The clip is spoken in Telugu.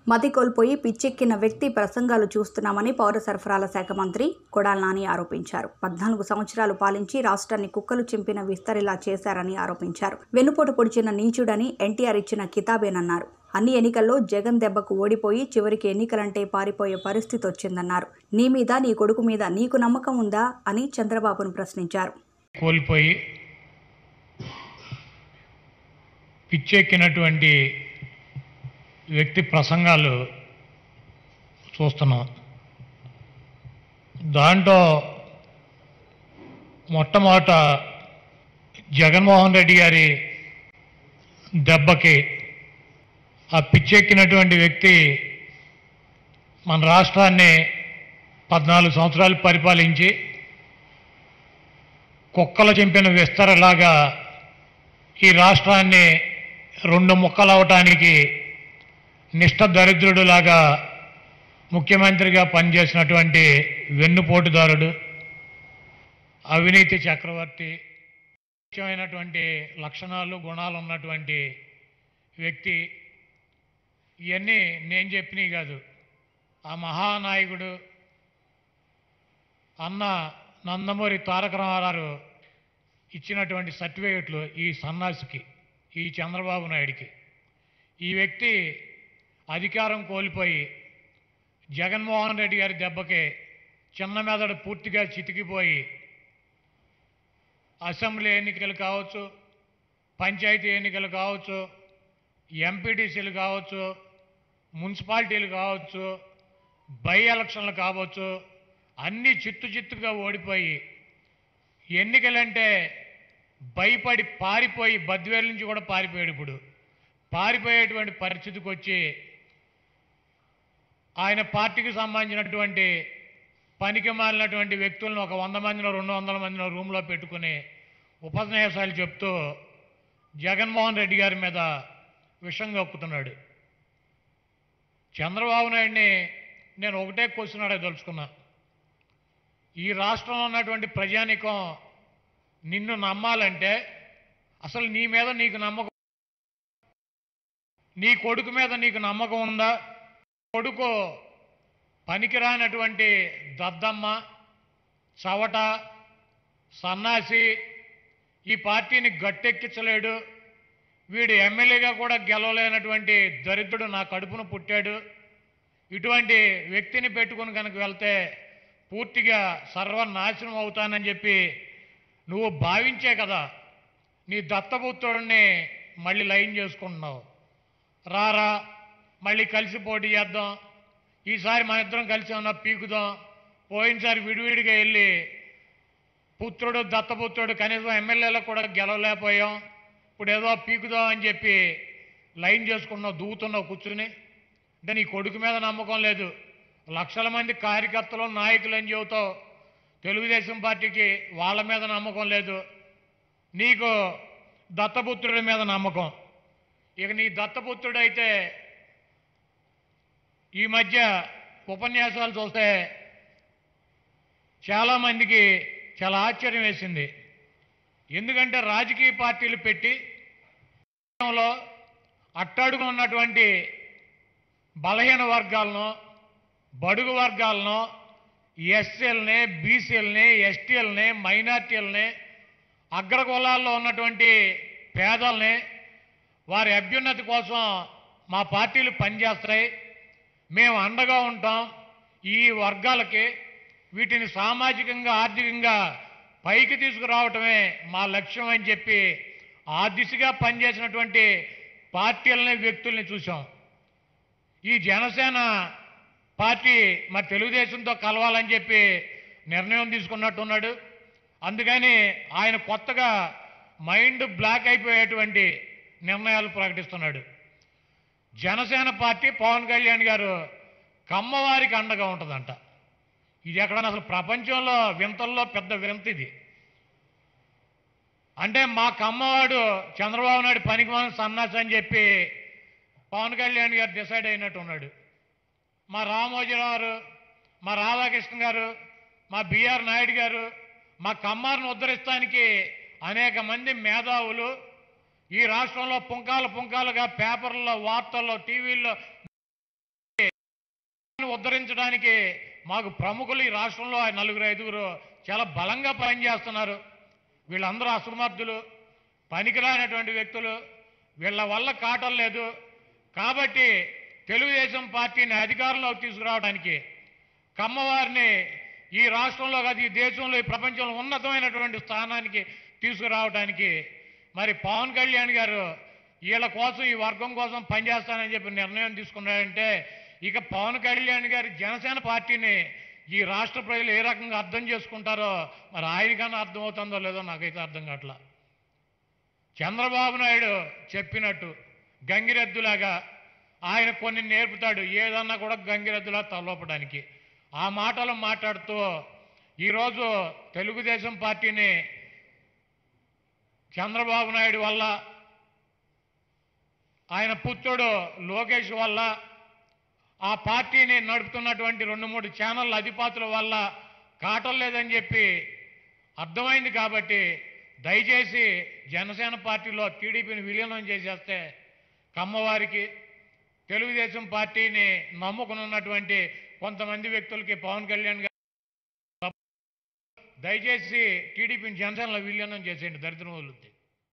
మతి కోల్పోయి పిచ్చెక్కిన వ్యక్తి ప్రసంగాలు చూస్తున్నామని పౌర సరఫరాల శాఖ మంత్రి కొడాల నాని ఆరోపించారు పద్నాలుగు సంవత్సరాలు పాలించి రాష్ట్రాన్ని కుక్కలు చింపిన విస్తరిలా చేశారని ఆరోపించారు వెన్నుపోటు పొడిచిన నీచుడని ఎన్టీఆర్ ఇచ్చిన కితాబేనన్నారు అన్ని ఎన్నికల్లో జగన్ దెబ్బకు ఓడిపోయి చివరికి ఎన్నికలంటే పారిపోయే పరిస్థితి వచ్చిందన్నారు నీ మీద నీ కొడుకు మీద నీకు నమ్మకం ఉందా అని చంద్రబాబును ప్రశ్నించారు కోల్పోయి పిచ్చెక్కినటువంటి వ్యక్తి ప్రసంగాలు చూస్తున్నాం దాంట్లో మొట్టమొదట జగన్మోహన్ రెడ్డి గారి దెబ్బకి ఆ పిచ్చెక్కినటువంటి వ్యక్తి మన రాష్ట్రాన్ని పద్నాలుగు సంవత్సరాలు పరిపాలించి కుక్కలు చింపిన విస్తరలాగా ఈ రాష్ట్రాన్ని రెండు ముక్కలవటానికి నిష్ఠ దరిద్రుడులాగా ముఖ్యమంత్రిగా పనిచేసినటువంటి వెన్నుపోటుదారుడు అవినీతి చక్రవర్తి ముఖ్యమైనటువంటి లక్షణాలు గుణాలు ఉన్నటువంటి వ్యక్తి ఇవన్నీ నేను చెప్పినవి కాదు ఆ మహానాయకుడు అన్న నందమూరి తారక రామారావు ఇచ్చినటువంటి సర్టిఫికెట్లు ఈ సన్నాసికి ఈ చంద్రబాబు నాయుడికి ఈ వ్యక్తి అధికారం కోల్పోయి జగన్మోహన్ రెడ్డి గారి దెబ్బకి చిన్న మెదడు పూర్తిగా చితికిపోయి అసెంబ్లీ ఎన్నికలు కావచ్చు పంచాయతీ ఎన్నికలు కావచ్చు ఎంపీటీసీలు కావచ్చు మున్సిపాలిటీలు కావచ్చు బై ఎలక్షన్లు కావచ్చు అన్నీ చిత్తు చిత్తుగా ఓడిపోయి ఎన్నికలంటే భయపడి పారిపోయి బద్వేల నుంచి కూడా పారిపోయాడు ఇప్పుడు పారిపోయేటువంటి పరిస్థితికి వచ్చి ఆయన పార్టీకి సంబంధించినటువంటి పనికి మాలినటువంటి వ్యక్తులను ఒక వంద మందినో రెండు వందల మందినో రూమ్లో పెట్టుకుని ఉపన్యాసాలు చెప్తూ జగన్మోహన్ రెడ్డి గారి మీద విషం కక్కుతున్నాడు చంద్రబాబు నాయుడిని నేను ఒకటే క్వశ్చన్ అడగదలుచుకున్నా ఈ రాష్ట్రంలో ఉన్నటువంటి ప్రజానికం నిన్ను నమ్మాలంటే అసలు నీ మీద నీకు నమ్మకం నీ కొడుకు మీద నీకు నమ్మకం ఉందా కొడుకు పనికిరానటువంటి దద్దమ్మ చవట సన్నాసి ఈ పార్టీని గట్టెక్కించలేడు వీడు ఎమ్మెల్యేగా కూడా గెలవలేనటువంటి దరిద్రుడు నా కడుపును పుట్టాడు ఇటువంటి వ్యక్తిని పెట్టుకుని కనుక వెళ్తే పూర్తిగా సర్వనాశనం అవుతానని చెప్పి నువ్వు భావించే కదా నీ దత్తపుత్రుడిని మళ్ళీ లైన్ చేసుకుంటున్నావు రారా మళ్ళీ కలిసి పోటీ చేద్దాం ఈసారి మన ఇద్దరం కలిసి ఉన్నా పీకుదాం పోయినసారి విడివిడిగా వెళ్ళి పుత్రుడు దత్తపుత్రుడు కనీసం ఎమ్మెల్యేలకు కూడా గెలవలేకపోయాం ఇప్పుడు ఏదో పీకుదాం అని చెప్పి లైన్ చేసుకున్నావు దూకుతున్నావు కూర్చుని అంటే నీ కొడుకు మీద నమ్మకం లేదు లక్షల మంది కార్యకర్తలు నాయకులు అని చెబుతావు తెలుగుదేశం పార్టీకి వాళ్ళ మీద నమ్మకం లేదు నీకు దత్తపుత్రుడి మీద నమ్మకం ఇక నీ దత్తపుత్రుడు అయితే ఈ మధ్య ఉపన్యాసాలు చూస్తే చాలామందికి చాలా ఆశ్చర్యం వేసింది ఎందుకంటే రాజకీయ పార్టీలు పెట్టి లో అట్టడుగు ఉన్నటువంటి బలహీన వర్గాలను బడుగు వర్గాలను ఎస్సీలని బీసీలని ఎస్టీలని మైనార్టీలని అగ్రకులాల్లో ఉన్నటువంటి పేదల్ని వారి అభ్యున్నతి కోసం మా పార్టీలు పనిచేస్తాయి మేము అండగా ఉంటాం ఈ వర్గాలకి వీటిని సామాజికంగా ఆర్థికంగా పైకి తీసుకురావటమే మా లక్ష్యం అని చెప్పి ఆ దిశగా పనిచేసినటువంటి పార్టీలని వ్యక్తుల్ని చూసాం ఈ జనసేన పార్టీ మరి తెలుగుదేశంతో కలవాలని చెప్పి నిర్ణయం తీసుకున్నట్టున్నాడు అందుకని ఆయన కొత్తగా మైండ్ బ్లాక్ అయిపోయేటువంటి నిర్ణయాలు ప్రకటిస్తున్నాడు జనసేన పార్టీ పవన్ కళ్యాణ్ గారు కమ్మవారికి అండగా ఉంటుందంట ఇది ఎక్కడన్నా అసలు ప్రపంచంలో వింతల్లో పెద్ద వింత ఇది అంటే మా కమ్మవాడు చంద్రబాబు నాయుడు పనికి మనం సన్నాసి అని చెప్పి పవన్ కళ్యాణ్ గారు డిసైడ్ అయినట్టు ఉన్నాడు మా రామోజీరావు గారు మా రాధాకృష్ణ గారు మా బిఆర్ నాయుడు గారు మా కమ్మారిని ఉద్ధరిస్తానికి అనేక మంది మేధావులు ఈ రాష్ట్రంలో పుంకాలు పుంకాలుగా పేపర్లలో వార్తల్లో టీవీల్లో ఉద్ధరించడానికి మాకు ప్రముఖులు ఈ రాష్ట్రంలో ఆ నలుగురు ఐదుగురు చాలా బలంగా పనిచేస్తున్నారు వీళ్ళందరూ అసమర్థులు పనికిరానటువంటి వ్యక్తులు వీళ్ళ వల్ల కాటం లేదు కాబట్టి తెలుగుదేశం పార్టీని అధికారంలోకి తీసుకురావడానికి కమ్మవారిని ఈ రాష్ట్రంలో కాదు ఈ దేశంలో ఈ ప్రపంచంలో ఉన్నతమైనటువంటి స్థానానికి తీసుకురావడానికి మరి పవన్ కళ్యాణ్ గారు వీళ్ళ కోసం ఈ వర్గం కోసం పనిచేస్తానని చెప్పి నిర్ణయం తీసుకున్నాడంటే ఇక పవన్ కళ్యాణ్ గారి జనసేన పార్టీని ఈ రాష్ట్ర ప్రజలు ఏ రకంగా అర్థం చేసుకుంటారో మరి ఆయనకన్నా అర్థమవుతుందో లేదో నాకైతే అర్థం కావట్లా చంద్రబాబు నాయుడు చెప్పినట్టు గంగిరెద్దులాగా ఆయన కొన్ని నేర్పుతాడు ఏదన్నా కూడా గంగిరెద్దులా తలవపడానికి ఆ మాటలు మాట్లాడుతూ ఈరోజు తెలుగుదేశం పార్టీని చంద్రబాబు నాయుడు వల్ల ఆయన పుత్రుడు లోకేష్ వల్ల ఆ పార్టీని నడుపుతున్నటువంటి రెండు మూడు ఛానళ్ళ అధిపతుల వల్ల కాటం లేదని చెప్పి అర్థమైంది కాబట్టి దయచేసి జనసేన పార్టీలో టీడీపీని విలీనం చేసేస్తే కమ్మవారికి తెలుగుదేశం పార్టీని నమ్ముకున్నటువంటి కొంతమంది వ్యక్తులకి పవన్ కళ్యాణ్ గారు దయచేసి టీడీపీని జనసేనలో విలీనం చేసేయండి దరిద్రం వదులుద్ది